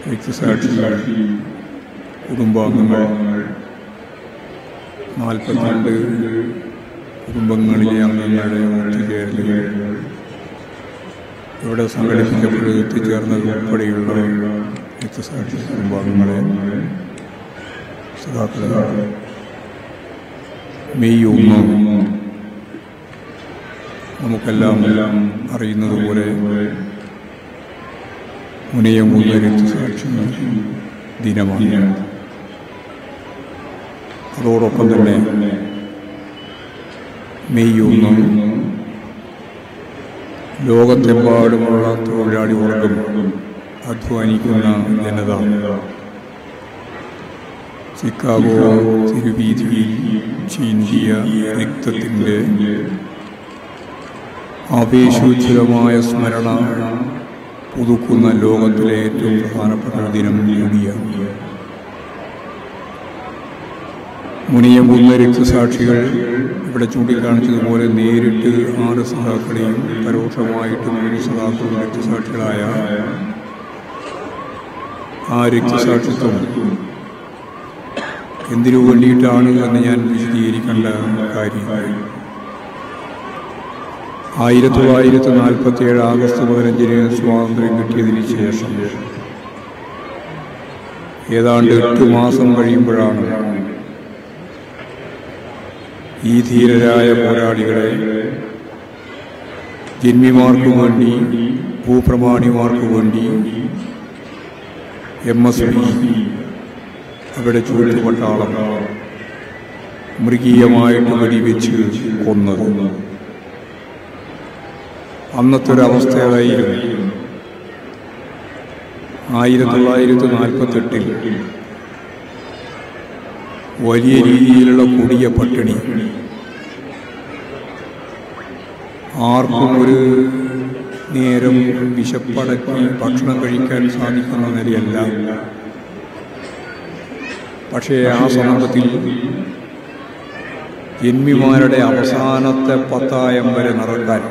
രക്തസാക്ഷികൾ കുടുംബാംഗങ്ങൾ നാൽപ്പത്തിരണ്ട് കുടുംബങ്ങളിലെ അംഗങ്ങളുടെ ഒത്തുചേരലുകൾ ഇവിടെ സംഘടിപ്പിക്കപ്പെട്ട് എത്തിച്ചേർന്നത് ഉൾപ്പെടെയുള്ള രക്തസാക്ഷി കുടുംബാംഗങ്ങളെ സഖാക്കളെ മെയ് ഒന്ന് നമുക്കെല്ലാം അറിയുന്നത് പോലെ മുനയമുള്ള രക്തസാക്ഷി ദിനമാണ് അതോടൊപ്പം തന്നെ മെയ് ഒന്ന് ലോകത്തെമ്പാടുമുള്ള തൊഴിലാളി വർഗം അധ്വാനിക്കുന്ന ജനത ചിക്കാഗോ തിരുവീതിയിൽ ചീന്തിയ രക്തത്തിൻ്റെ ആവേശോജ്വലമായ സ്മരണ പുതുക്കുന്ന ലോകത്തിലെ ഏറ്റവും പ്രധാനപ്പെട്ട ദിനം കൂടിയാണ് മുനിയമ്പുന്ന രക്തസാക്ഷികൾ ഇവിടെ ചൂണ്ടിക്കാണിച്ചതുപോലെ നേരിട്ട് ആറ് സഖാക്കളെയും പരോക്ഷമായിട്ട് മൂന്ന് സഖാക്കളും രക്തസാക്ഷികളായ ആ രക്തസാക്ഷിത്വം എന്തിനു വേണ്ടിയിട്ടാണ് എന്ന് ഞാൻ വിശദീകരിക്കേണ്ട കാര്യം ആയിരത്തി തൊള്ളായിരത്തി നാൽപ്പത്തി ഏഴ് ആഗസ്റ്റ് പതിനഞ്ചിന് സ്വാതന്ത്ര്യം കിട്ടിയതിന് ശേഷം ഏതാണ്ട് എട്ട് മാസം കഴിയുമ്പോഴാണ് ഈ ധീരരായ പോരാളികളെ ജന്മിമാർക്ക് വേണ്ടി ഭൂപ്രമാണിമാർക്ക് വേണ്ടി എം എസ് പി അവിടെ ചുവട്ടുപട്ടാളം മൃഗീയമായിട്ട് വെടിവെച്ച് കൊന്നത് അന്നത്തെ ഒരു അവസ്ഥയായിരുന്നു ആയിരത്തി തൊള്ളായിരത്തി നാൽപ്പത്തെട്ടിൽ വലിയ രീതിയിലുള്ള കൊടിയ പട്ടിണി ആർക്കും ഒരു നേരം വിശപ്പടക്കി ഭക്ഷണം കഴിക്കാൻ സാധിക്കുന്ന നിലയല്ല പക്ഷേ ആ സന്ദർഭത്തിൽ ജന്മിമാരുടെ അവസാനത്തെ പത്തായം വരെ നിറക്കാൻ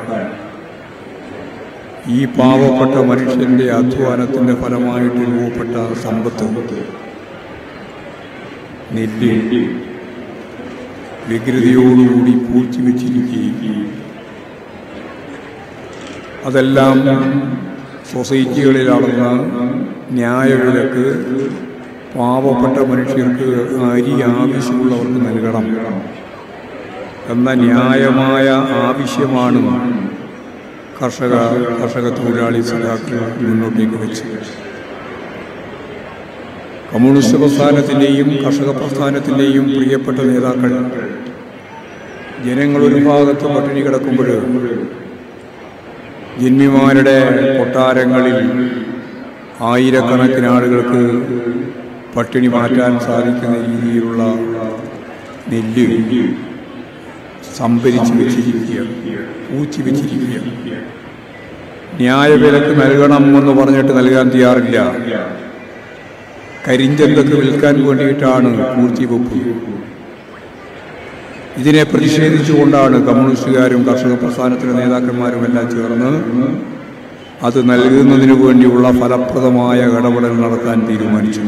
ഈ പാവപ്പെട്ട മനുഷ്യന്റെ അധ്വാനത്തിന്റെ ഫലമായിട്ട് രൂപപ്പെട്ട സമ്പത്ത് നെല്ല് വികൃതിയോടുകൂടി പൂഴ്ത്തി വെച്ചിരിക്കുകയും അതെല്ലാം സൊസൈറ്റികളിൽ അളന്ന ന്യായവിലക്ക് പാവപ്പെട്ട മനുഷ്യർക്ക് അരി ആവശ്യമുള്ളവർക്ക് നൽകണം എന്ന ന്യായമായ ആവശ്യമാണ് കർഷക കർഷക തൊഴിലാളി സഖാക്കൾ മുന്നോട്ടേക്ക് വെച്ച് കമ്മ്യൂണിസ്റ്റ് പ്രസ്ഥാനത്തിൻ്റെയും കർഷക പ്രസ്ഥാനത്തിൻ്റെയും പ്രിയപ്പെട്ട നേതാക്കൾ ജനങ്ങൾ ഒരു ഭാഗത്ത് പട്ടിണി കിടക്കുമ്പോൾ ജന്മിമാരുടെ കൊട്ടാരങ്ങളിൽ ആയിരക്കണക്കിന് ആളുകൾക്ക് പട്ടിണി മാറ്റാൻ സാധിക്കുന്ന രീതിയിലുള്ള നെല്ല് സംഭരിച്ച് വെച്ചിരിക്കുകയാണ് പൂച്ചി വെച്ചിരിക്കുകയാണ് ന്യായവിലക്ക് നൽകണം എന്ന് പറഞ്ഞിട്ട് നൽകാൻ തയ്യാറില്ല കരിഞ്ചന്തക്ക് വിൽക്കാൻ വേണ്ടിയിട്ടാണ് പൂഴ്ത്തിവെപ്പ് ഇതിനെ പ്രതിഷേധിച്ചുകൊണ്ടാണ് കമ്മ്യൂണിസ്റ്റുകാരും കർഷക പ്രസ്ഥാനത്തിലെ നേതാക്കന്മാരും എല്ലാം ചേർന്ന് അത് നൽകുന്നതിനു വേണ്ടിയുള്ള ഫലപ്രദമായ ഇടപെടൽ നടത്താൻ തീരുമാനിച്ചു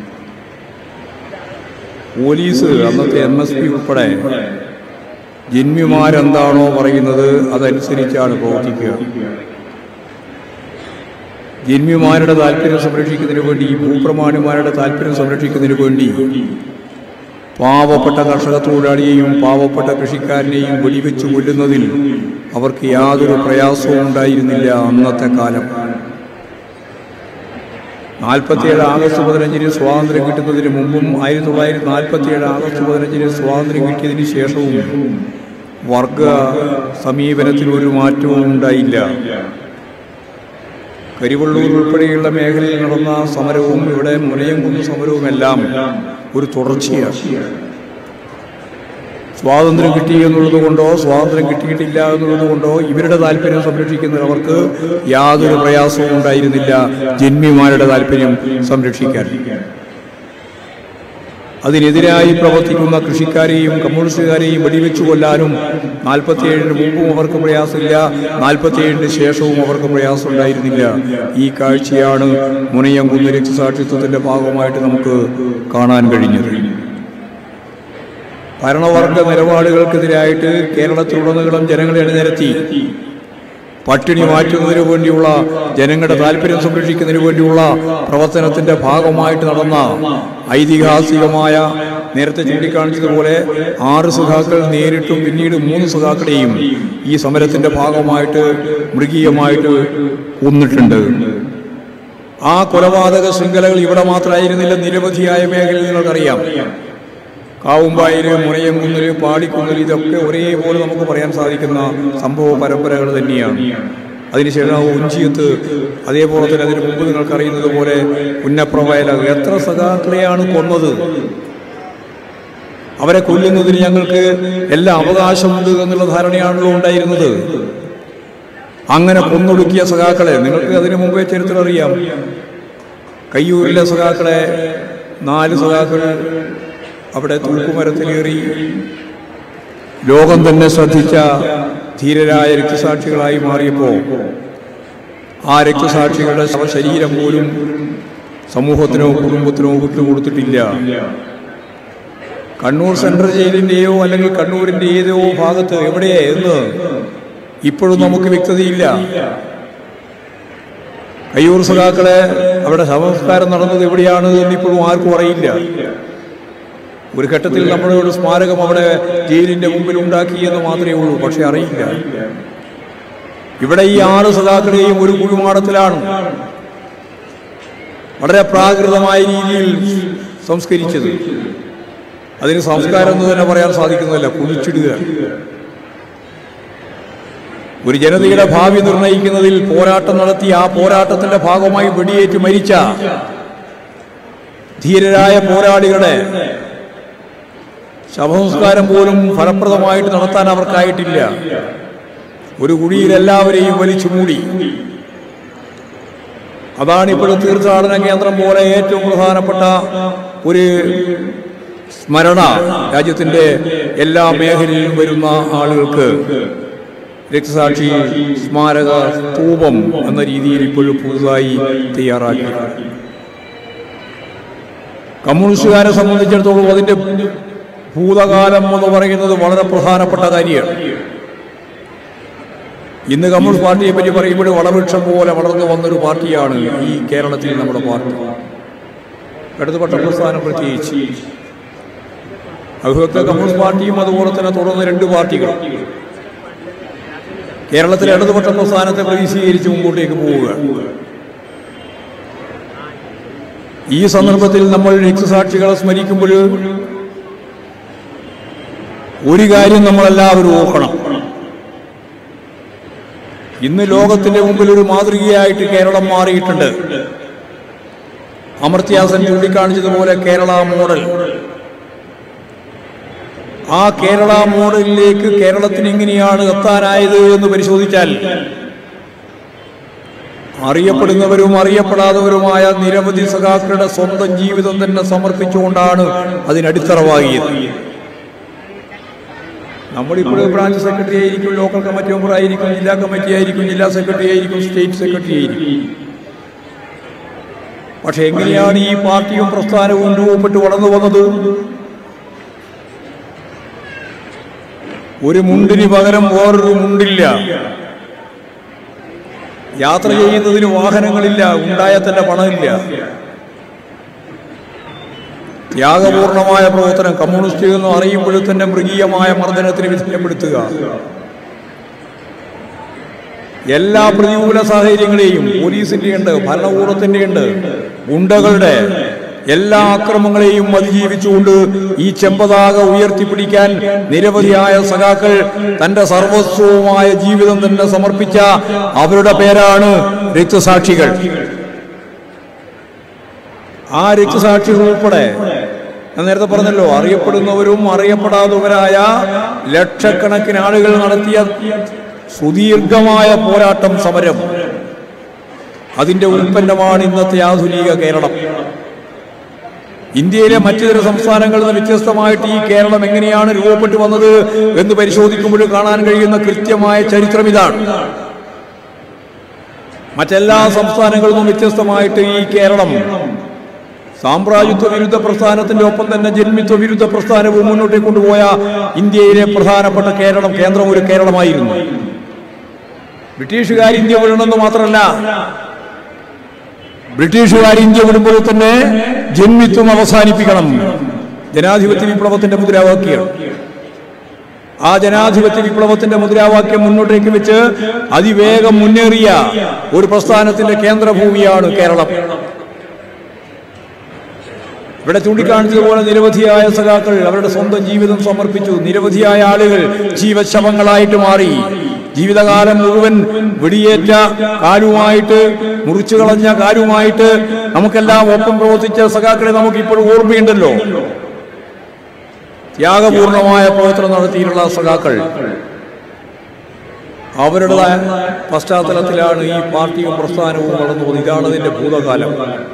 പോലീസ് അന്നത്തെ എം എസ് പി ഉൾപ്പെടെ ജന്മിമാരെന്താണോ പറയുന്നത് അതനുസരിച്ചാണ് പ്രവർത്തിക്കുക ജന്മിമാരുടെ താല്പര്യം സംരക്ഷിക്കുന്നതിന് വേണ്ടി ഭൂപ്രമാണിമാരുടെ താല്പര്യം സംരക്ഷിക്കുന്നതിന് വേണ്ടി പാവപ്പെട്ട കർഷക തൊഴിലാളിയെയും പാവപ്പെട്ട കൃഷിക്കാരനെയും വെടിവെച്ച് കൊല്ലുന്നതിൽ അവർക്ക് യാതൊരു പ്രയാസവും ഉണ്ടായിരുന്നില്ല അന്നത്തെ കാലം നാൽപ്പത്തിയേഴ് ആഗസ്റ്റ് പതിനഞ്ചിന് സ്വാതന്ത്ര്യം കിട്ടുന്നതിന് മുമ്പും ആയിരത്തി തൊള്ളായിരത്തി നാൽപ്പത്തിയേഴ് ആഗസ്റ്റ് പതിനഞ്ചിന് സ്വാതന്ത്ര്യം കിട്ടിയതിന് ശേഷവും വർഗ സമീപനത്തിൽ ഒരു മാറ്റവും ഉണ്ടായില്ല കരിവള്ളൂർ ഉൾപ്പെടെയുള്ള മേഖലയിൽ നടന്ന സമരവും ഇവിടെ മുനയംകുന്ന് സമരവുമെല്ലാം ഒരു തുടർച്ചയാണ് സ്വാതന്ത്ര്യം കിട്ടി എന്നുള്ളത് കൊണ്ടോ സ്വാതന്ത്ര്യം കിട്ടിയിട്ടില്ല എന്നുള്ളത് കൊണ്ടോ ഇവരുടെ താല്പര്യം സംരക്ഷിക്കുന്നവർക്ക് യാതൊരു പ്രയാസവും ഉണ്ടായിരുന്നില്ല ജന്മിമാരുടെ താല്പര്യം സംരക്ഷിക്കാൻ അതിനെതിരായി പ്രവർത്തിക്കുന്ന കൃഷിക്കാരെയും കമ്മ്യൂണിസ്റ്റുകാരെയും വെടിവെച്ചു കൊല്ലാനും നാൽപ്പത്തിയേഴിന് മുമ്പും അവർക്ക് പ്രയാസമില്ല നാൽപ്പത്തിയേഴിന് ശേഷവും അവർക്ക് പ്രയാസം ഉണ്ടായിരുന്നില്ല ഈ കാഴ്ചയാണ് മുനയംകുന്ന് രക്തസാക്ഷിത്വത്തിന്റെ ഭാഗമായിട്ട് നമുക്ക് കാണാൻ കഴിഞ്ഞത് ഭരണവർഗ നിലപാടുകൾക്കെതിരായിട്ട് കേരളത്തിലുടനീളം ജനങ്ങളെ അണിനിരത്തി പട്ടിണി മാറ്റുന്നതിന് വേണ്ടിയുള്ള ജനങ്ങളുടെ താല്പര്യം സംരക്ഷിക്കുന്നതിന് വേണ്ടിയുള്ള പ്രവർത്തനത്തിന്റെ ഭാഗമായിട്ട് നടന്ന ഐതിഹാസികമായ നേരത്തെ ചൂണ്ടിക്കാണിച്ചതുപോലെ ആറ് സഖാക്കൾ നേരിട്ടും പിന്നീട് മൂന്ന് സഖാക്കളെയും ഈ സമരത്തിന്റെ ഭാഗമായിട്ട് മൃഗീയമായിട്ട് കൊന്നിട്ടുണ്ട് ആ കൊലപാതക ശൃംഖലകൾ ഇവിടെ മാത്രമായിരുന്നില്ല നിരവധിയായ മേഖലയിൽ നിങ്ങൾക്കറിയാം കാവുമ്പായില് മുനയംകുന്നില് പാടിക്കുന്നിൽ ഇതൊക്കെ ഒരേപോലെ നമുക്ക് പറയാൻ സാധിക്കുന്ന സംഭവ പരമ്പരകൾ തന്നെയാണ് അതിനുശേഷം ഉഞ്ചിയത്ത് അതേപോലെ തന്നെ അതിന് മുമ്പ് നിങ്ങൾക്കറിയുന്നത് പോലെ പുന്നപ്രവയല എത്ര സഖാക്കളെയാണ് കൊന്നത് അവരെ കൊല്ലുന്നതിന് ഞങ്ങൾക്ക് എല്ലാ അവകാശമുണ്ട് എന്നുള്ള ധാരണയാണല്ലോ ഉണ്ടായിരുന്നത് അങ്ങനെ കൊന്നൊടുക്കിയ സഖാക്കളെ നിങ്ങൾക്ക് അതിനു മുമ്പേ ചരിത്രം അറിയാം കയ്യൂരിലെ സഖാക്കളെ നാല് സഖാക്കൾ അവിടെ തൂക്കുമരത്തിലേറി ലോകം തന്നെ ശ്രദ്ധിച്ച ധീരരായ രക്തസാക്ഷികളായി മാറിയപ്പോൾ ആ രക്തസാക്ഷികളുടെ ശവശരീരം പോലും സമൂഹത്തിനോ കുടുംബത്തിനോ വിട്ടുകൊടുത്തിട്ടില്ല കണ്ണൂർ സെൻട്രൽ ജയിലിന്റെയോ അല്ലെങ്കിൽ കണ്ണൂരിന്റെ ഏതോ ഭാഗത്ത് എവിടെയേ എന്ന് ഇപ്പോഴും നമുക്ക് വ്യക്തതയില്ല കയ്യൂർ സഖാക്കളെ അവിടെ ശവസംസ്കാരം നടന്നത് എവിടെയാണ് എന്നിപ്പോഴും ആർക്കും അറിയില്ല ഒരു ഘട്ടത്തിൽ നമ്മുടെ ഒരു സ്മാരകം അവിടെ ജയിലിന്റെ മുമ്പിൽ ഉണ്ടാക്കി എന്ന് മാത്രമേ ഉള്ളൂ പക്ഷെ അറിയില്ല ഇവിടെ ഈ ആറ് സഖാക്കളെയും ഒരു കുഴിമാടത്തിലാണ് വളരെ പ്രാകൃതമായ രീതിയിൽ സംസ്കരിച്ചത് അതിന് സംസ്കാരം എന്ന് തന്നെ പറയാൻ സാധിക്കുന്നില്ല കുഴിച്ചിടുക ഒരു ജനതയുടെ ഭാവി നിർണയിക്കുന്നതിൽ പോരാട്ടം നടത്തി ആ പോരാട്ടത്തിന്റെ ഭാഗമായി വെടിയേറ്റ് മരിച്ച ധീരരായ പോരാളികളുടെ ശവസംസ്കാരം പോലും ഫലപ്രദമായിട്ട് നടത്താൻ അവർക്കായിട്ടില്ല ഒരു കുഴിയിൽ എല്ലാവരെയും വലിച്ചു മൂടി അതാണ് ഇപ്പോഴും തീർത്ഥാടന കേന്ദ്രം പോലെ ഏറ്റവും പ്രധാനപ്പെട്ട ഒരു സ്മരണ രാജ്യത്തിന്റെ എല്ലാ മേഖലയിലും വരുന്ന ആളുകൾക്ക് രക്തസാക്ഷി സ്മാരക സ്തൂപം എന്ന രീതിയിൽ ഇപ്പോഴും പുതുതായി തയ്യാറാക്കി കമ്മ്യൂണിസ്റ്റുകാരെ സംബന്ധിച്ചിടത്തോളം അതിന്റെ ഭൂതകാലം എന്ന് പറയുന്നത് വളരെ പ്രധാനപ്പെട്ട കാര്യമാണ് ഇന്ന് കമ്മ്യൂണിസ്റ്റ് പാർട്ടിയെ പറ്റി പറയുമ്പോൾ വളവൃക്ഷം പോലെ വളർന്നു വന്നൊരു പാർട്ടിയാണ് ഈ കേരളത്തിൽ നമ്മുടെ പാർട്ടി ഇടതുപക്ഷ പ്രസ്ഥാനം പ്രത്യേകിച്ച് അവിഭക്ത കമ്മ്യൂണിസ്റ്റ് പാർട്ടിയും അതുപോലെ തന്നെ തുടർന്ന് രണ്ട് പാർട്ടികളും കേരളത്തിലെ ഇടതുപക്ഷ പ്രസ്ഥാനത്തെ പ്രതിനിധീകരിച്ച് മുമ്പോട്ടേക്ക് പോവുക ഈ സന്ദർഭത്തിൽ നമ്മൾ രക്തസാക്ഷികളെ സ്മരിക്കുമ്പോൾ ഒരു കാര്യം നമ്മളെല്ലാവരും ഓർക്കണം ഇന്ന് ലോകത്തിന്റെ മുമ്പിൽ ഒരു മാതൃകയായിട്ട് കേരളം മാറിയിട്ടുണ്ട് അമർത്യാസൻ ചൂണ്ടിക്കാണിച്ചതുപോലെ കേരള മോഡൽ ആ കേരള മോഡലിലേക്ക് കേരളത്തിന് എങ്ങനെയാണ് എത്താനായത് എന്ന് പരിശോധിച്ചാൽ അറിയപ്പെടുന്നവരും അറിയപ്പെടാത്തവരുമായ നിരവധി സഖാക്കളുടെ സ്വന്തം ജീവിതം തന്നെ സമർപ്പിച്ചുകൊണ്ടാണ് അതിനടിത്തറവാകിയത് നമ്മളിപ്പോഴും ബ്രാഞ്ച് സെക്രട്ടറി ആയിരിക്കും ലോക്കൽ കമ്മിറ്റി മെമ്പർ ആയിരിക്കും ജില്ലാ കമ്മിറ്റി ആയിരിക്കും ജില്ലാ സെക്രട്ടറി ആയിരിക്കും സ്റ്റേറ്റ് സെക്രട്ടറി ആയിരിക്കും പക്ഷെ എങ്ങനെയാണ് ഈ പാർട്ടിയും പ്രസ്ഥാനവും രൂപപ്പെട്ട് വളർന്നു വന്നത് ഒരു മുണ്ടിന് പകരം വേറൊരു മുണ്ടില്ല യാത്ര ചെയ്യുന്നതിന് വാഹനങ്ങളില്ല ഉണ്ടായ തന്നെ പണമില്ല ത്യാഗപൂർണമായ പ്രവർത്തനം കമ്മ്യൂണിസ്റ്റ് എന്ന് അറിയുമ്പോൾ തന്നെ മൃഗീയമായ മർദ്ദനത്തിന് വിധേയപ്പെടുത്തുക എല്ലാ പ്രതികൂല സാഹചര്യങ്ങളെയും പോലീസിന്റെ ഉണ്ട് ഭരണകൂടത്തിന്റെ ഉണ്ട് ഗുണ്ടകളുടെ എല്ലാ അക്രമങ്ങളെയും അതിജീവിച്ചുകൊണ്ട് ഈ ചെമ്പതാക ഉയർത്തിപ്പിടിക്കാൻ നിരവധിയായ സഖാക്കൾ തന്റെ സർവസ്വവുമായ ജീവിതം തന്നെ സമർപ്പിച്ച അവരുടെ പേരാണ് രക്തസാക്ഷികൾ ആ രക്തസാക്ഷികൾ ഉൾപ്പെടെ ഞാൻ നേരത്തെ പറഞ്ഞല്ലോ അറിയപ്പെടുന്നവരും അറിയപ്പെടാത്തവരായ ലക്ഷക്കണക്കിന് ആളുകൾ നടത്തിയ സുദീർഘമായ പോരാട്ടം സമരം അതിന്റെ ഉൽപ്പന്നമാണ് ഇന്നത്തെ ആധുനിക കേരളം ഇന്ത്യയിലെ മറ്റു ചില സംസ്ഥാനങ്ങളിൽ നിന്ന് വ്യത്യസ്തമായിട്ട് ഈ കേരളം എങ്ങനെയാണ് രൂപപ്പെട്ടു വന്നത് എന്ന് പരിശോധിക്കുമ്പോൾ കാണാൻ കഴിയുന്ന കൃത്യമായ ചരിത്രം ഇതാണ് മറ്റെല്ലാ സംസ്ഥാനങ്ങളിൽ നിന്നും വ്യത്യസ്തമായിട്ട് ഈ കേരളം സാമ്രാജ്യത്വ വിരുദ്ധ പ്രസ്ഥാനത്തിന്റെ ഒപ്പം തന്നെ ജന്മിത്വ വിരുദ്ധ പ്രസ്ഥാനവും മുന്നോട്ടേക്ക് കൊണ്ടുപോയ ഇന്ത്യയിലെ പ്രധാനപ്പെട്ട കേരളം കേന്ദ്രം ഒരു കേരളമായിരുന്നു ബ്രിട്ടീഷുകാർ ഇന്ത്യ വിടണമെന്ന് മാത്രമല്ല ബ്രിട്ടീഷുകാർ ഇന്ത്യ വിടുമ്പോൾ തന്നെ ജന്മിത്വം അവസാനിപ്പിക്കണം ജനാധിപത്യ വിപ്ലവത്തിന്റെ മുദ്രാവാക്യം ആ ജനാധിപത്യ വിപ്ലവത്തിന്റെ മുദ്രാവാക്യം മുന്നോട്ടേക്ക് വെച്ച് അതിവേഗം മുന്നേറിയ ഒരു പ്രസ്ഥാനത്തിന്റെ കേന്ദ്രഭൂമിയാണ് കേരളം ഇവിടെ ചൂണ്ടിക്കാണിച്ചതുപോലെ നിരവധിയായ സഖാക്കൾ അവരുടെ സ്വന്തം ജീവിതം സമർപ്പിച്ചു നിരവധിയായ ആളുകൾ ജീവശവങ്ങളായിട്ട് മാറി ജീവിതകാലം മുഴുവൻ വെടിയേറ്റ കാലുമായിട്ട് മുറിച്ചു കളഞ്ഞ കാലുമായിട്ട് നമുക്കെല്ലാം ഒപ്പം പ്രവർത്തിച്ച സഖാക്കളെ നമുക്ക് ഇപ്പോഴും ഓർമ്മയുണ്ടല്ലോ ത്യാഗപൂർണമായ പ്രവർത്തനം നടത്തിയിട്ടുള്ള സഖാക്കൾ അവരുടെ പശ്ചാത്തലത്തിലാണ് ഈ പാർട്ടിയും പ്രസ്ഥാനവും വളർന്നു പോകുന്നത് ഇതാണ് അതിന്റെ ഭൂതകാലം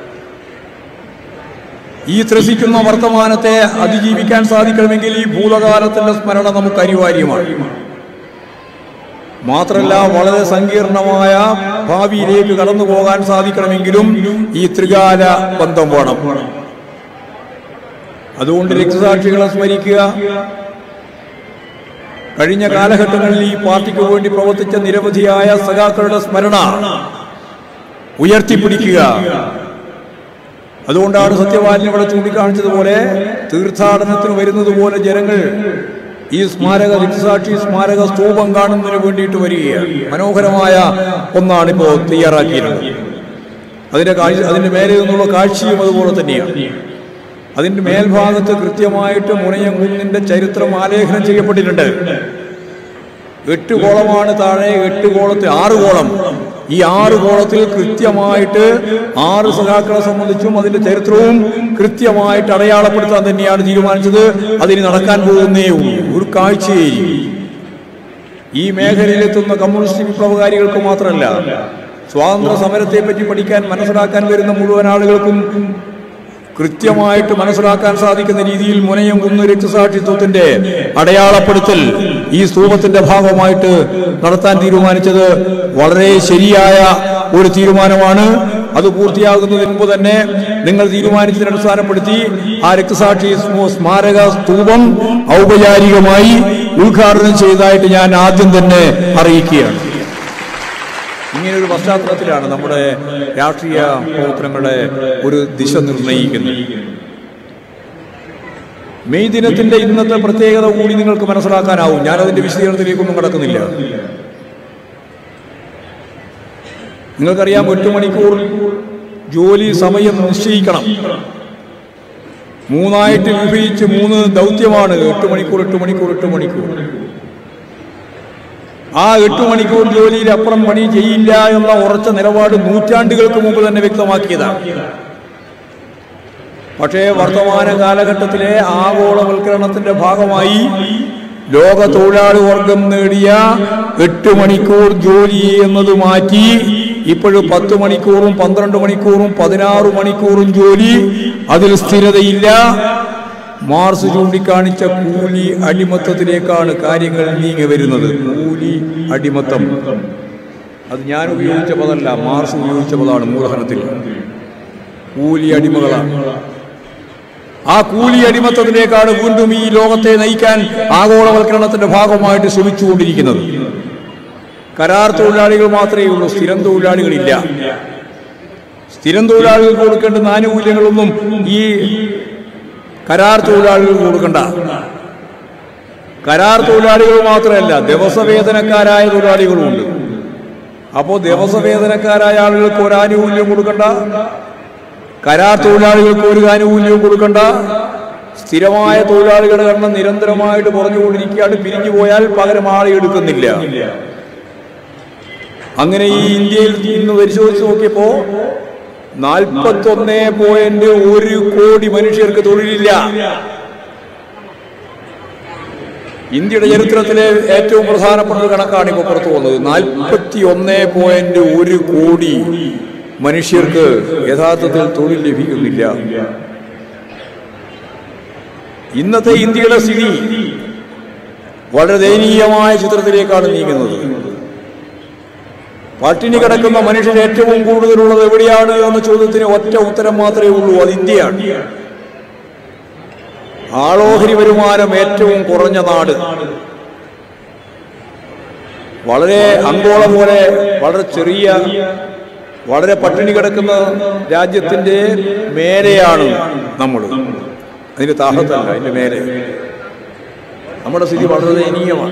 ഈ ത്രസിക്കുന്ന വർത്തമാനത്തെ അതിജീവിക്കാൻ സാധിക്കണമെങ്കിൽ ഈ ഭൂതകാലത്തിന്റെ സ്മരണ നമുക്ക് അനിവാര്യമാണ് മാത്രമല്ല വളരെ സങ്കീർണമായ ഭാവിയിലേക്ക് കടന്നു പോകാൻ സാധിക്കണമെങ്കിലും ഈ ത്രികാല ബന്ധം വേണം അതുകൊണ്ട് രക്തസാക്ഷികളെ സ്മരിക്കുക കഴിഞ്ഞ കാലഘട്ടങ്ങളിൽ ഈ പാർട്ടിക്ക് വേണ്ടി പ്രവർത്തിച്ച നിരവധിയായ സഖാക്കളുടെ സ്മരണ ഉയർത്തിപ്പിടിക്കുക അതുകൊണ്ടാണ് സത്യവാലൻ ഇവിടെ ചൂണ്ടിക്കാണിച്ചതുപോലെ തീർത്ഥാടനത്തിന് വരുന്നത് പോലെ ജനങ്ങൾ ഈ സ്മാരക രക്തസാക്ഷി സ്മാരക സ്തൂപം കാണുന്നതിന് വേണ്ടിയിട്ട് വരികയാണ് മനോഹരമായ ഒന്നാണ് ഇപ്പോൾ തയ്യാറാക്കിയിട്ടുള്ളത് അതിന്റെ കാഴ്ച അതിന്റെ മേലെ നിന്നുള്ള കാഴ്ചയും അതുപോലെ തന്നെയാണ് അതിന്റെ മേൽഭാഗത്ത് കൃത്യമായിട്ട് മുനയംകുന്നിന്റെ ചരിത്രം ആലേഖനം ചെയ്യപ്പെട്ടിട്ടുണ്ട് എട്ട് കോളമാണ് താഴെ എട്ട് കോളത്തിൽ ആറ് കോളം ഈ ആറ് കോളത്തിൽ കൃത്യമായിട്ട് ആറ് സഖാക്കളെ സംബന്ധിച്ചും അതിന്റെ ചരിത്രവും കൃത്യമായിട്ട് അടയാളപ്പെടുത്താൻ തന്നെയാണ് തീരുമാനിച്ചത് അതിന് നടക്കാൻ പോകുന്നേ ഉള്ളൂ ഒരു കാഴ്ചയെ ഈ മേഖലയിലെത്തുന്ന കമ്മ്യൂണിസ്റ്റ് വിപ്ലവകാരികൾക്ക് മാത്രമല്ല സ്വാതന്ത്ര്യ സമരത്തെ പറ്റി പഠിക്കാൻ മനസ്സിലാക്കാൻ വരുന്ന മുഴുവൻ ആളുകൾക്കും കൃത്യമായിട്ട് മനസ്സിലാക്കാൻ സാധിക്കുന്ന രീതിയിൽ മുനയം കുന്നു രക്തസാക്ഷിത്വത്തിന്റെ അടയാളപ്പെടുത്തൽ ഈ സ്തൂപത്തിന്റെ ഭാഗമായിട്ട് നടത്താൻ തീരുമാനിച്ചത് വളരെ ശരിയായ ഒരു തീരുമാനമാണ് അത് പൂർത്തിയാകുന്നതിന് മുമ്പ് തന്നെ നിങ്ങൾ തീരുമാനിച്ചതിനെ അടിസ്ഥാനപ്പെടുത്തി ആ രക്തസാക്ഷി സ്മ- സ്മാരക സ്തൂപം ഔപചാരികമായി ഉദ്ഘാടനം ചെയ്തതായിട്ട് ഞാൻ ആദ്യം തന്നെ അറിയിക്കുകയാണ് ഇങ്ങനെ ഒരു പശ്ചാത്തലത്തിലാണ് നമ്മുടെ രാഷ്ട്രീയ പ്രവർത്തനങ്ങളുടെ ഒരു ദിശ നിർണ്ണയിക്കുന്നത് മെയ് ദിനത്തിന്റെ ഇന്നത്തെ പ്രത്യേകത കൂടി നിങ്ങൾക്ക് മനസ്സിലാക്കാനാവും ഞാനതിന്റെ വിശദീകരണത്തിലേക്കൊന്നും കടക്കുന്നില്ല നിങ്ങൾക്കറിയാം എട്ട് മണിക്കൂർ ജോലി സമയം നിശ്ചയിക്കണം മൂന്നായിട്ട് വിഭജിച്ച് മൂന്ന് ദൗത്യമാണ് എട്ട് മണിക്കൂർ എട്ട് മണിക്കൂർ എട്ട് മണിക്കൂർ ആ എട്ട് മണിക്കൂർ ജോലിയിൽ അപ്പുറം പണി ചെയ്യില്ല എന്ന ഉറച്ച നിലപാട് നൂറ്റാണ്ടുകൾക്ക് മുമ്പ് തന്നെ വ്യക്തമാക്കിയതാണ് പക്ഷേ വർത്തമാന കാലഘട്ടത്തിലെ ആഗോളവൽക്കരണത്തിന്റെ ഭാഗമായി ലോക തൊഴിലാളി വർഗം നേടിയ എട്ട് മണിക്കൂർ ജോലി എന്നത് മാറ്റി ഇപ്പോഴും പത്ത് മണിക്കൂറും പന്ത്രണ്ട് മണിക്കൂറും പതിനാറ് മണിക്കൂറും ജോലി അതിൽ സ്ഥിരതയില്ല മാർസ് ചൂണ്ടിക്കാണിച്ച കൂലി അടിമത്തത്തിലേക്കാണ് കാര്യങ്ങൾ നീങ്ങി വരുന്നത് കൂലി അടിമത്തം അത് ഞാൻ ഉപയോഗിച്ച പദമല്ല മാർസ് ഉപയോഗിച്ച പദമാണ് മൂലധനത്തിൽ കൂലി അടിമകളാണ് ആ കൂലി അടിമത്തത്തിലേക്കാണ് വീണ്ടും ഈ ലോകത്തെ നയിക്കാൻ ആഗോളവൽക്കരണത്തിന്റെ ഭാഗമായിട്ട് ശ്രമിച്ചുകൊണ്ടിരിക്കുന്നത് കരാർ തൊഴിലാളികൾ മാത്രമേ ഉള്ളൂ സ്ഥിരം തൊഴിലാളികളില്ല സ്ഥിരം തൊഴിലാളികൾക്ക് കൊടുക്കേണ്ടുന്ന ആനുകൂല്യങ്ങളൊന്നും ഈ കരാർ തൊഴിലാളികൾക്ക് കൊടുക്കണ്ട കരാർ തൊഴിലാളികൾ മാത്രമല്ല ദിവസവേതനക്കാരായ തൊഴിലാളികളുമുണ്ട് അപ്പോൾ ദിവസവേതനക്കാരായ ആളുകൾക്ക് ഒരു ആനുകൂല്യം കൊടുക്കണ്ട കരാർ തൊഴിലാളികൾക്ക് ഒരു ആനുകൂല്യവും കൊടുക്കണ്ട സ്ഥിരമായ തൊഴിലാളികളുടെ എണ്ണം നിരന്തരമായിട്ട് കുറഞ്ഞുകൊണ്ടിരിക്കുകയാണ് പിരിഞ്ഞു പോയാൽ പകരം ആളെ എടുക്കുന്നില്ല അങ്ങനെ ഈ ഇന്ത്യയിൽ ഇന്ന് പരിശോധിച്ച് നോക്കിയപ്പോ നാൽപ്പത്തൊന്ന് പോയിന്റ് ഒരു കോടി മനുഷ്യർക്ക് തൊഴിലില്ല ഇന്ത്യയുടെ ചരിത്രത്തിലെ ഏറ്റവും പ്രധാനപ്പെട്ട ഒരു കണക്കാണ് ഇപ്പോൾ പുറത്തു വന്നത് നാൽപ്പത്തി ഒന്ന് പോയിന്റ് ഒരു കോടി മനുഷ്യർക്ക് യഥാർത്ഥത്തിൽ തൊഴിൽ ലഭിക്കുന്നില്ല ഇന്നത്തെ ഇന്ത്യയുടെ സ്ഥിതി വളരെ ദയനീയമായ ചിത്രത്തിലേക്കാണ് നീങ്ങുന്നത് പട്ടിണി കിടക്കുന്ന മനുഷ്യർ ഏറ്റവും കൂടുതലുള്ളത് എവിടെയാണ് എന്ന ചോദ്യത്തിന് ഒറ്റ ഉത്തരം മാത്രമേ ഉള്ളൂ അത് ഇന്ത്യയാണ് ആളോഹരി വരുമാനം ഏറ്റവും കുറഞ്ഞ നാട് വളരെ അങ്കോള പോലെ വളരെ ചെറിയ വളരെ പട്ടിണി കിടക്കുന്ന രാജ്യത്തിന്റെ മേലെയാണ് നമ്മൾ അതിന്റെ താഹത്തല്ല അതിന്റെ മേലെ നമ്മുടെ സ്ഥിതി വളരെ ദയനീയമാണ്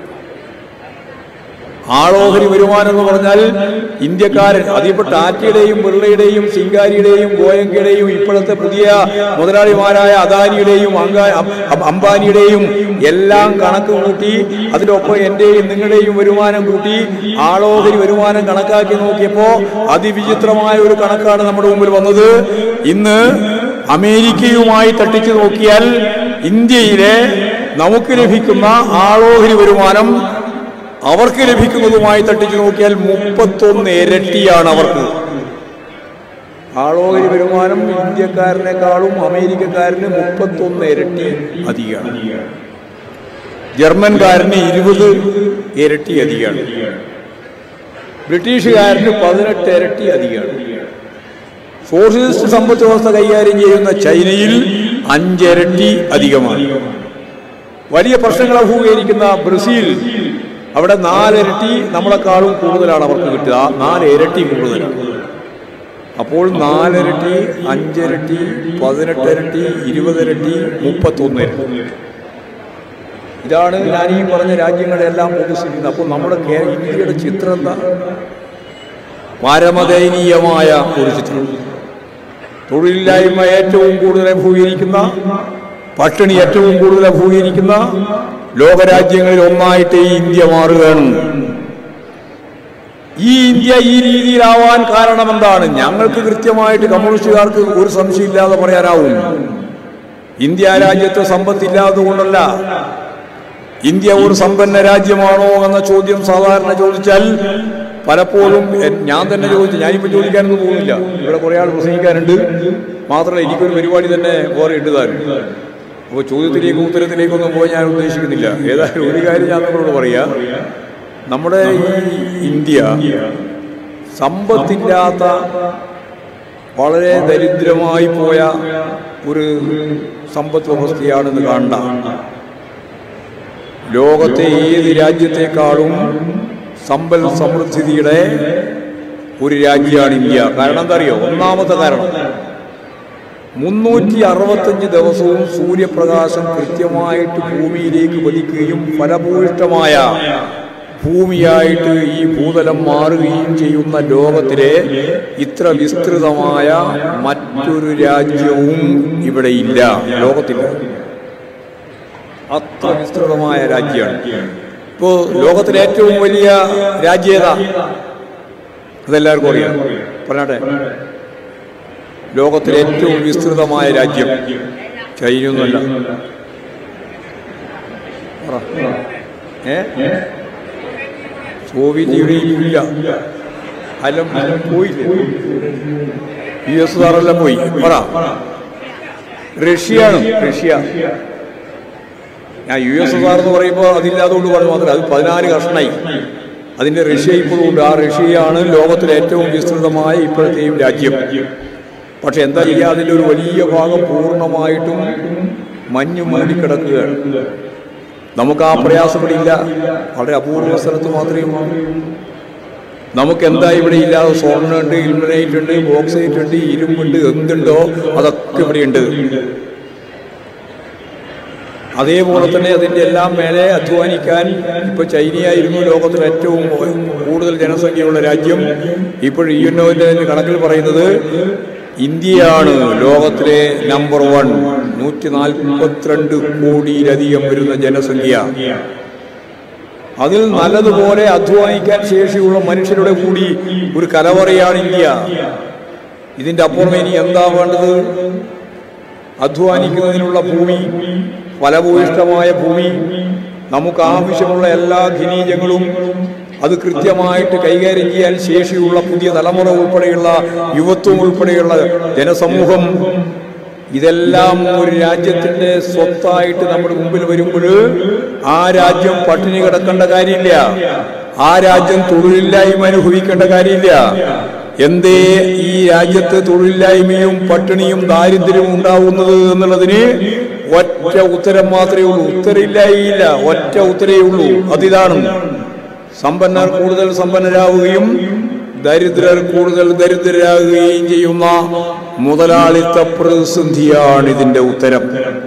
ആളോഹരി വരുമാനം എന്ന് പറഞ്ഞാൽ ഇന്ത്യക്കാരൻ അതിപ്പോൾ ടാറ്റയുടെയും ബിർളയുടെയും സിംഗാരിയുടെയും ഗോയങ്കയുടെയും ഇപ്പോഴത്തെ പുതിയ മുതലാളിമാരായ അദാനിയുടെയും അങ്കാ- അം- അംബാനിയുടെയും എല്ലാം കണക്ക് കൂട്ടി അതിനൊപ്പം എന്റെയും നിങ്ങളുടെയും വരുമാനം കൂട്ടി ആളോഹരി വരുമാനം കണക്കാക്കി നോക്കിയപ്പോൾ അതിവിചിത്രമായ ഒരു കണക്കാണ് നമ്മുടെ മുമ്പിൽ വന്നത് ഇന്ന് അമേരിക്കയുമായി തട്ടിച്ചു നോക്കിയാൽ ഇന്ത്യയിലെ നമുക്ക് ലഭിക്കുന്ന ആളോഹരി വരുമാനം അവർക്ക് ലഭിക്കുന്നതുമായി തട്ടിച്ചു നോക്കിയാൽ മുപ്പത്തൊന്ന് ഇരട്ടിയാണ് അവർക്ക് ആളോഹരി വരുമാനം ഇന്ത്യക്കാരനേക്കാളും അമേരിക്കക്കാരന് മുപ്പത്തൊന്ന് ഇരട്ടി അധികമാണ് ജർമ്മൻകാരന് ഇരുപത് ഇരട്ടി അധികമാണ് ബ്രിട്ടീഷുകാരന് പതിനെട്ട് ഇരട്ടി അധികമാണ് സോഷ്യലിസ്റ്റ് സമ്പദ് വ്യവസ്ഥ കൈകാര്യം ചെയ്യുന്ന ചൈനയിൽ അഞ്ചിരട്ടി അധികമാണ് വലിയ പ്രശ്നങ്ങൾ അഭിമുഖീകരിക്കുന്ന ബ്രസീൽ അവിടെ നാലിരട്ടി നമ്മളെക്കാളും കൂടുതലാണ് അവർക്ക് കിട്ടുക ആ നാല് ഇരട്ടി കൂടുതലാണ് അപ്പോൾ നാലിരട്ടി അഞ്ചിരട്ടി പതിനെട്ടിരട്ടി ഇരുപതിരട്ടി മുപ്പത്തൊന്ന് ഇരട്ടി ഇതാണ് ഞാൻ ഈ പറഞ്ഞ രാജ്യങ്ങളെല്ലാം പൊതുസ്ഥിതി അപ്പോൾ നമ്മുടെ കേ- ഇന്ത്യയുടെ ചിത്രം എന്താ പരമദയനീയമായ ഒരു ചിത്രം തൊഴിലില്ലായ്മ ഏറ്റവും കൂടുതൽ അഭിമുഖീകരിക്കുന്ന പട്ടിണി ഏറ്റവും കൂടുതൽ അഭിമുഖീകരിക്കുന്ന ലോകരാജ്യങ്ങളിൽ ഒന്നായിട്ട് ഈ ഇന്ത്യ മാറുകയാണ് ഈ ഇന്ത്യ ഈ രീതിയിലാവാൻ കാരണം എന്താണ് ഞങ്ങൾക്ക് കൃത്യമായിട്ട് കമ്മ്യൂണിസ്റ്റുകാർക്ക് ഒരു സംശയമില്ലാതെ പറയാനാവും ഇന്ത്യ രാജ്യത്ത് സമ്പത്തില്ലാത്തത് കൊണ്ടല്ല ഇന്ത്യ ഒരു സമ്പന്ന രാജ്യമാണോ എന്ന ചോദ്യം സാധാരണ ചോദിച്ചാൽ പലപ്പോഴും എൻ- ഞാൻ തന്നെ ചോദിച്ചു ഞാനിപ്പോൾ ചോദിക്കാനൊന്നും പോകുന്നില്ല ഇവിടെ കുറേ ആൾ പ്രസംഗിക്കാനുണ്ട് മാത്രമല്ല എനിക്കൊരു പരിപാടി തന്നെ വേറെ ഉണ്ട് താനും അപ്പോൾ ചോദ്യത്തിലേക്കും ഉത്തരത്തിലേക്കൊന്നും പോയി ഞാൻ ഉദ്ദേശിക്കുന്നില്ല ഏതായാലും ഒരു കാര്യം ഞാൻ നിങ്ങളോട് പറയാം നമ്മുടെ ഈ ഇന്ത്യ സമ്പത്തില്ലാത്ത വളരെ ദരിദ്രമായി പോയ ഒരു സമ്പദ് വ്യവസ്ഥയാണെന്ന് കാണണ്ട ലോകത്തെ ഏത് രാജ്യത്തെക്കാളും സമ്പൽ സമൃദ്ധിയുടെ ഒരു രാജ്യമാണ് ഇന്ത്യ കാരണം എന്താ അറിയോ ഒന്നാമത്തെ കാരണം മുന്നൂറ്റി അറുപത്തഞ്ച് ദിവസവും സൂര്യപ്രകാശം കൃത്യമായിട്ട് ഭൂമിയിലേക്ക് പതിക്കുകയും ഫലഭൂയിഷ്ടമായ ഭൂമിയായിട്ട് ഈ ഭൂതലം മാറുകയും ചെയ്യുന്ന ലോകത്തിലെ ഇത്ര വിസ്തൃതമായ മറ്റൊരു രാജ്യവും ഇവിടെ ഇല്ല ലോകത്തില്ല അത്ര വിസ്തൃതമായ രാജ്യമാണ് ഇപ്പോൾ ലോകത്തിലെ ഏറ്റവും വലിയ രാജ്യേത അതെല്ലാവർക്കും അറിയാം പറഞ്ഞാട്ടെ ലോകത്തിലെ ഏറ്റവും വിസ്തൃതമായ രാജ്യം ചൈനയൊന്നുമല്ല പറ. ഏ സോവിയറ്റ് യൂണിയൻ ഇല്ല അല്ല പോയില്ലേ യു എസ് ആർ എല്ലാം പോയി പറ റഷ്യയാണ് റഷ്യ ഞാൻ യു എസ് എസ് ആർ എന്ന് പറയുമ്പോൾ അതില്ലാതുകൊണ്ട് പറഞ്ഞു മാത്രമേ അത് പതിനാല് കഷ്ണായി അതിന്റെ റഷ്യ ഇപ്പോഴും ഉണ്ട് ആ റഷ്യയാണ് ലോകത്തിലെ ഏറ്റവും വിസ്തൃതമായ ഇപ്പോഴത്തെയും രാജ്യം പക്ഷെ എന്താ ചെയ്യുക അതിൻ്റെ ഒരു വലിയ ഭാഗം പൂർണ്ണമായിട്ടും മഞ്ഞ് മൂടിക്കിടക്കുകയാണ് നമുക്ക് ആ പ്രയാസം ഇവിടെ ഇല്ല വളരെ അപൂർവ സ്ഥലത്ത് മാത്രമേ ഉള്ളൂ നമുക്ക് എന്താ ഇവിടെ ഇല്ലാതെ സ്വർണ്ണമുണ്ട് ഇൽമിനൈറ്റ് ഉണ്ട് ബോക്സൈറ്റ് ഉണ്ട് ഇരുമ്പുണ്ട് എന്തുണ്ടോ അതൊക്കെ ഇവിടെ ഉണ്ട് അതേപോലെ തന്നെ അതിൻ്റെ എല്ലാം മേലെ അധ്വാനിക്കാൻ ഇപ്പോൾ ചൈനയായിരുന്നു ലോകത്തിൽ ഏറ്റവും കൂടുതൽ ജനസംഖ്യയുള്ള രാജ്യം ഇപ്പോൾ യു എൻ ഒൻ്റെ കണക്കിൽ പറയുന്നത് ഇന്ത്യയാണ് ലോകത്തിലെ നമ്പർ വൺ നൂറ്റി നാൽപ്പത്തിരണ്ട് കോടിയിലധികം വരുന്ന ജനസംഖ്യ അതിൽ നല്ലതുപോലെ അധ്വാനിക്കാൻ ശേഷിയുള്ള മനുഷ്യരുടെ കൂടി ഒരു കലവറയാണ് ഇന്ത്യ ഇതിൻ്റെ അപ്പുറം ഇനി എന്താ വേണ്ടത് അധ്വാനിക്കുന്നതിനുള്ള ഭൂമി ഫലഭൂയിഷ്ടമായ ഭൂമി നമുക്ക് ആവശ്യമുള്ള എല്ലാ ഖനിജങ്ങളും അത് കൃത്യമായിട്ട് കൈകാര്യം ചെയ്യാൻ ശേഷിയുള്ള പുതിയ തലമുറ ഉൾപ്പെടെയുള്ള യുവത്വം ഉൾപ്പെടെയുള്ള ജനസമൂഹം ഇതെല്ലാം ഒരു രാജ്യത്തിന്റെ സ്വത്തായിട്ട് നമ്മുടെ മുമ്പിൽ വരുമ്പോൾ ആ രാജ്യം പട്ടിണി കിടക്കേണ്ട കാര്യമില്ല ആ രാജ്യം തൊഴിലില്ലായ്മ അനുഭവിക്കേണ്ട കാര്യമില്ല എന്തേ ഈ രാജ്യത്ത് തൊഴിലില്ലായ്മയും പട്ടിണിയും ദാരിദ്ര്യവും ഉണ്ടാവുന്നത് എന്നുള്ളതിന് ഒറ്റ ഉത്തരം മാത്രമേ ഉള്ളൂ ഉത്തരമില്ലായില്ല ഒറ്റ ഉത്തരേ ഉള്ളൂ അതിതാണ് സമ്പന്നർ കൂടുതൽ സമ്പന്നരാവുകയും ദരിദ്രർ കൂടുതൽ ദരിദ്രരാകുകയും ചെയ്യുന്ന മുതലാളിത്ത പ്രതിസന്ധിയാണ് ഇതിന്റെ ഉത്തരം